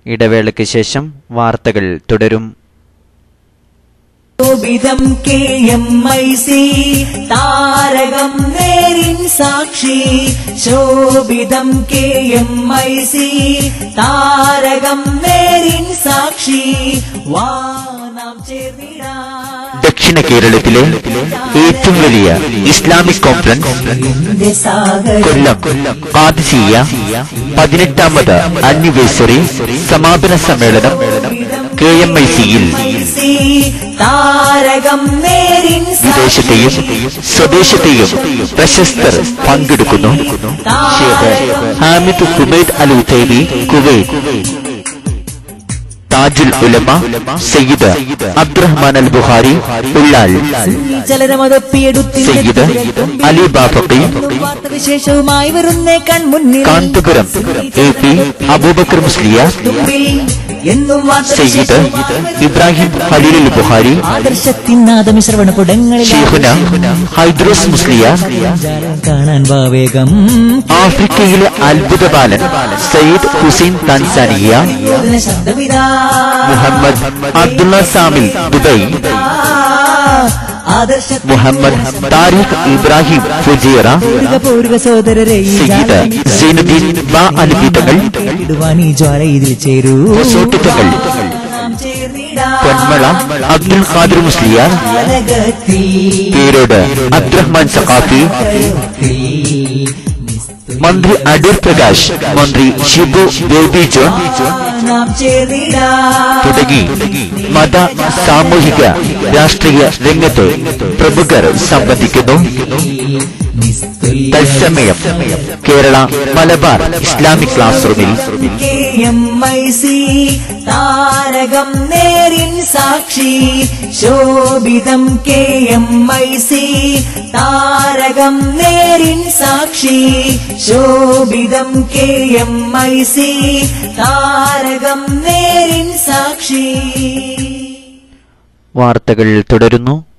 ഇടവേളയ്ക്ക് ശേഷം വാർത്തകൾ തുടരും ശോഭിതം കെ എം ഐ സി താരകം നേരിൻ സാക്ഷി ശോഭിതം കെ എം ഐ സി താരകം നേരിൻ സാക്ഷി വാ നാം ചേർന്നിടാം ദക്ഷിണ കേരളത്തിലെ ഏറ്റവും വലിയ ഇസ്ലാമിക് കോൺഫറൻസ് കൊല്ലം കാദിസിയ പതിനെട്ടാമത് ആനിവേഴ്സറി സമാപന സമ്മേളനം കെ എം ഐ സിയിൽ താരകം നേരിൻ വിദേശത്തെയും സ്വദേശത്തെയും പ്രശസ്തർ പങ്കെടുക്കുന്നു Sheikh Hamid Humaid Al Utaibi Kuwait Tajul Ulama Sayyid Abdurahman Al Bukhari Ullal ചലരമതൊപ്പിയെടുത്തി സയ്യിദ് അലി ബാഫക്കി വിശേഷവുമായി വരുന്നേ കൺമുന്നിൽ കാന്തപുരം എ പി അബൂബക്കർ മുസ്ലിയ തുമ്പിൽ എന്നും സയ്യിദ് ഇബ്രാഹിം ഖലീൽ ബുഹാരി ആദർശത്തിനാദം ശ്രവണ പുടങ്ങളിൽ ഷെയ്ഖുന ഹൈദ്രോസ് മുസ്ലിയ കാണാൻ വാവേഗം ആഫ്രിക്കയിലെ അത്ഭുത ബാലൻ സയ്യിദ് ഹുസൈൻ താൻസാനിയ ശബ്ദമിതാ മുഹമ്മദ് അബ്ദുള്ള സാമിൽ ദുബൈ ആദർശ മുഹമ്മദ് താരിഖ് ഇബ്രാഹിം ഫുജീറ പൂർവ പൂർവ സോദരരെ ഈ സയ്യിദ് സൈനുദ്ദീൻ ബാ അലിബിതകൾ ഇടുവാൻ ഈ ജ്വാല ഇതിൽ ചേരൂ സോട്ടുത്തകൾ നാം ചേർന്നിടാം പൊന്മള അബ്ദുൽ ഖാദിർ മുസ്ലിയാർ ജാലകത്തിൽ പേരോട് അബ്ദുറഹ്മാൻ സഖാഫി മന്ത്രി അടൂർ പ്രകാശ് മന്ത്രി ഷിബു ബേബി ജോൺ നാം ചേർന്നിടാം തുടങ്ങി മത സാമൂഹിക രാഷ്ട്രീയ രംഗത്തെ പ്രമുഖർ സംബന്ധിക്കുന്നു തത്സമയം കേരള മലബാർ ഇസ്ലാമിക് ക്ലാസ് റൂമിൽ KMIC താരകം നേരിൻ സാക്ഷി ശോഭിതം KMIC താരകം നേരിൻ സാക്ഷി ശോഭിതം KMIC താരകം നേരിൻ സാക്ഷി വാർത്തകൾ തുടരുന്നു